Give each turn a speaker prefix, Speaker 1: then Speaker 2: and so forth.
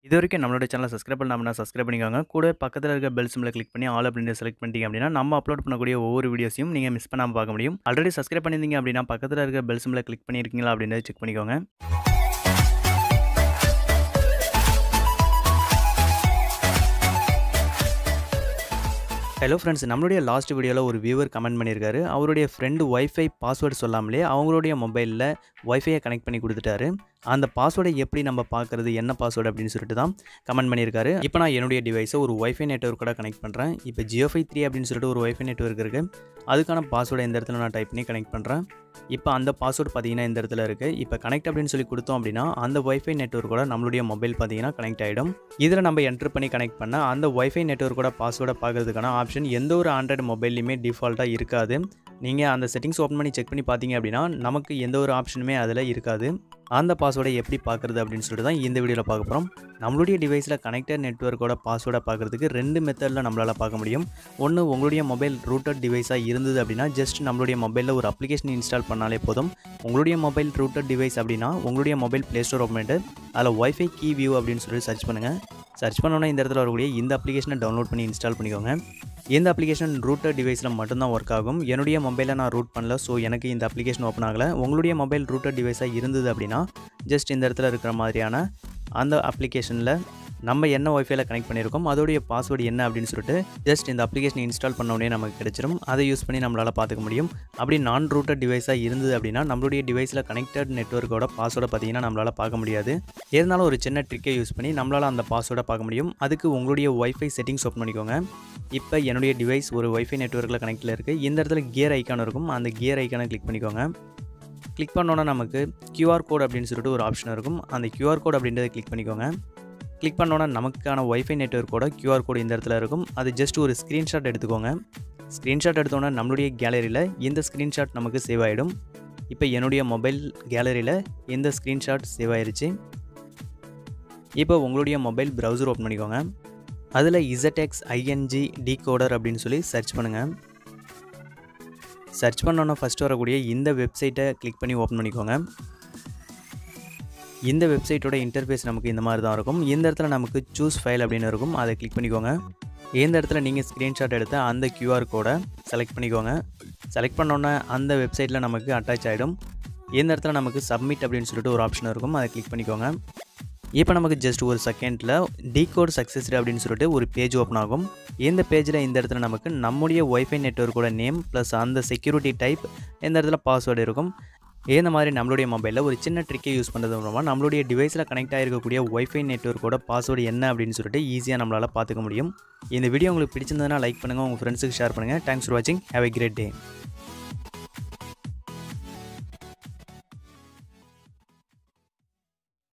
Speaker 1: இது வரைக்கும் நம்மளோட சேனலை சப்ஸ்கிரைப் பண்ணாமனா சப்ஸ்கிரைப் பண்ணிக்கோங்க கூட பக்கத்தில் இருக்க பெல் சிம்மில் கிளிக் பண்ணி ஆல் அப்படின்னு செலக்ட் பண்ணிட்டீங்க அப்படின்னா நம்ம அப்லோட் பண்ணக்கூடிய ஒவ்வொரு வீடியோஸையும் நீங்கள் மிஸ் பண்ணாமல் பார்க்க முடியும் ஆல்ரெடி சப்ஸ்கிரைப் பண்ணியிருந்தீங்க அப்படின்னா பக்கத்தில் இருக்க பெல் சிம்மில் கிளிக் பண்ணியிருக்கீங்களா அப்படின்னு செக் பண்ணிக்கோங்க ஹலோ ஃப்ரெண்ட்ஸ் நம்மளுடைய லாஸ்ட் வீடியோவில் ஒரு வியூவர் கமெண்ட் பண்ணியிருக்காரு அவருடைய ஃப்ரெண்டு ஒய்ஃபை பாஸ்வேர்டு சொல்லாமலே அவங்களுடைய மொபைலில் ஒய்ஃபையை கனெக்ட் பண்ணி கொடுத்துட்டாரு அந்த பாஸ்வேர்டை எப்படி நம்ம பார்க்குறது என்ன பாஸ்வேர்டு அப்படின்னு சொல்லிட்டு தான் கமெண்ட் பண்ணியிருக்காரு இப்போ நான் என்னுடைய டிவைஸை ஒரு ஒய்ஃபை நெட்ஒர்க்கோட கனெக்ட் பண்ணுறேன் இப்போ ஜியோ ஃபை த்ரீ அப்படின்னு சொல்லிட்டு ஒரு ஒய்ஃபை நெட்ஒர்க் இருக்குது அதுக்கான பாஸ்வேர்டை இந்த இடத்துல நான் டைப் பண்ணி கனெக்ட் பண்ணுறேன் இப்போ அந்த பாஸ்வேர்டு பார்த்தீங்கன்னா இந்த இடத்துல இருக்குது இப்போ கனெக்ட் அப்படின்னு சொல்லி கொடுத்தோம் அப்படின்னா அந்த ஒய்ஃபை நெட்ஒர்க்கோட நம்மளுடைய மொபைல் பார்த்தீங்கன்னா கனெக்ட் ஆகிடும் இதில் நம்ம என்ட்ரு பண்ணி கனெக்ட் பண்ண அந்த ஒய்ஃபை நெட்ஒர்க்கோட பாஸ்வேர்டை பார்க்கறதுக்கான ஆப்ஷன் எந்த ஒரு ஆண்ட்ராய்டு மொபைல்லையுமே டிஃபால்ட்டாக இருக்காது நீங்கள் அந்த செட்டிங்ஸ் ஓப்பன் பண்ணி செக் பண்ணி பார்த்தீங்க அப்படின்னா நமக்கு எந்த ஒரு ஆப்ஷனுமே அதில் இருக்காது அந்த பாஸ்வேர்டை எப்படி பார்க்குறது அப்படின்னு சொல்லிட்டு தான் இந்த வீடியோவில் பார்க்க போகிறோம் நம்மளுடைய டிவைஸில் கனெக்டட் நெட்ஒர்க்கோட பாஸ்வேர்டை பார்க்குறதுக்கு ரெண்டு மெத்தடில் நம்மளால் பார்க்க முடியும் ஒன்று உங்களுடைய மொபைல் ரூட்டட் டிவைஸாக இருந்தது அப்படின்னா ஜஸ்ட் நம்மளுடைய மொபைலில் ஒரு அப்ளிகேஷன் இன்ஸ்டால் பண்ணாலே போதும் உங்களுடைய மொபைல் ரூட்டட் டிவைஸ் அப்படின்னா உங்களுடைய மொபைல் ப்ளே ஸ்டோர் ஓப்பன் பண்ணிட்டு அதில் ஒய்ஃபை கீ வியூ அப்படின்னு சொல்லி சர்ச் பண்ணுங்கள் சர்ச் பண்ணோன்னா இந்த இடத்துல வரக்கூடிய இந்த அப்ளிகேஷனை டவுன்லோட் பண்ணி இன்ஸ்டால் பண்ணிக்கோங்க இந்த அப்ளிகேஷன் ரூட்டர் டிவைஸில் மட்டும்தான் ஒர்க் ஆகும் என்னுடைய மொபைலில் நான் ரூட் பண்ணல ஸோ எனக்கு இந்த அப்ளிகேஷன் ஓப்பன் ஆகலை உங்களுடைய மொபைல் ரூட்டர் டிவைஸாக இருந்தது அப்படின்னா ஜஸ்ட் இந்த இடத்துல இருக்கிற மாதிரியான அந்த அப்ளிகேஷனில் நம்ம என்ன ஒய்ஃபைல கனெக்ட் பண்ணியிருக்கோம் அதோடைய பாஸ்வேர்டு என்ன அப்படின்னு சொல்லிட்டு ஜஸ்ட் இந்த அப்ளிகேஷன் இன்ஸ்டால் பண்ண உடனே நமக்கு கிடைச்சிரும் அதை யூஸ் பண்ணி நம்மளால் பார்த்துக்க முடியும் அப்படி நான் ரூட்டட் டிவைஸாக இருந்தது அப்படின்னா நம்மளுடைய டிவைஸில் கனெக்டட் நெட்ஒர்க்கோட பாஸ்வேர்டை பார்த்தீங்கன்னா நம்மளால் பார்க்க முடியாது இருந்தாலும் ஒரு சின்ன ட்ரிக்கை யூஸ் பண்ணி நம்மளால் அந்த பாஸ்வேர்டை பார்க்க முடியும் அதுக்கு உங்களுடைய ஒய்ஃபை செட்டிங்ஸ் ஓப்பன் பண்ணிக்கோங்க இப்போ என்னுடைய டிவைஸ் ஒரு ஒய்ஃபை நெட்ஒர்க்கில் கனெக்டில் இருக்குது இந்த இடத்துல கியர் ஐக்கான் இருக்கும் அந்த கியர் ஐக்கானை கிளிக் பண்ணிக்கோங்க கிளிக் பண்ணோன்னா நமக்கு QR கோட் அப்படின்னு சொல்லிட்டு ஒரு ஆப்ஷன் இருக்கும் அந்த QR கோட் அப்படின்றத கிளிக் பண்ணிக்கோங்க கிளிக் பண்ணோன்னா நமக்கான ஒய்ஃபை நெட்ஒர்க்கோட QR கோடு இந்த இடத்துல இருக்கும் அது ஜஸ்ட் ஒரு ஸ்க்ரீன்ஷாட் எடுத்துக்கோங்க ஸ்க்ரீன்ஷாட் எடுத்தோன்னா நம்மளுடைய கேலரியில் இந்த ஸ்க்ரீன்ஷாட் நமக்கு சேவ் ஆகிடும் இப்போ என்னுடைய மொபைல் கேலரியில் இந்த ஸ்க்ரீன்ஷாட் சேவ் ஆயிருச்சு இப்போ உங்களுடைய மொபைல் ப்ரௌசர் ஓப்பன் பண்ணிக்கோங்க அதில் இசட்எக்ஸ் ஐஎன்ஜி டிகோடர் அப்படின்னு சொல்லி சர்ச் பண்ணுங்கள் சர்ச் பண்ணோன்னா ஃபஸ்ட்டு வரக்கூடிய இந்த வெப்சைட்டை கிளிக் பண்ணி ஓப்பன் பண்ணிக்கோங்க இந்த வெப்சைட்டோட இன்டர்ஃபேஸ் நமக்கு இந்த மாதிரி தான் இருக்கும் இந்த இடத்துல நமக்கு சூஸ் ஃபைல் அப்படின்னு இருக்கும் அதை கிளிக் பண்ணிக்கோங்க இந்த இடத்துல நீங்கள் ஸ்க்ரீன்ஷாட் எடுத்த அந்த QR கோடை செலக்ட் பண்ணிக்கோங்க செலக்ட் பண்ணோன்னே அந்த வெப்சைட்டில் நமக்கு அட்டாச் ஆகிடும் இந்த இடத்துல நமக்கு சப்மிட் அப்படின்னு சொல்லிட்டு ஒரு ஆப்ஷன் இருக்கும் அதை கிளிக் பண்ணிக்கோங்க இப்போ நமக்கு ஜஸ்ட் ஒரு செகண்டில் டீகோட் சக்ஸஸ்டு அப்படின்னு சொல்லிட்டு ஒரு பேஜ் ஓப்பன் ஆகும் இந்த பேஜில் இந்த இடத்துல நமக்கு நம்முடைய ஒய்ஃபை நெட்ஒர்க்கோட நேம் ப்ளஸ் அந்த செக்யூரிட்டி டைப் இந்த இடத்துல பாஸ்வேர்டு இருக்கும் இந்த மாதிரி நம்மளுடைய மொபைலில் ஒரு சின்ன ட்ரிக்கை யூஸ் பண்ணுறது மூலமாக நம்மளுடைய டிவைஸில் கனெக்ட் ஆகிருக்கக்கூடிய ஒய்ஃபை நெட்ஒர்க்கோட பாஸ்வேர்டு என்ன அப்படின்னு சொல்லிட்டு ஈஸியாக நம்மளால் பார்த்துக்க முடியும் இந்த வீடியோ உங்களுக்கு பிடிச்சிருந்ததுன்னா லைக் பண்ணுங்கள் உங்கள் ஃப்ரெண்ட்ஸுக்கு ஷேர் பண்ணுங்கள் தேங்க்ஸ் ஃபார் வாட்சிங் ஹேவ் எ கிரேட் டே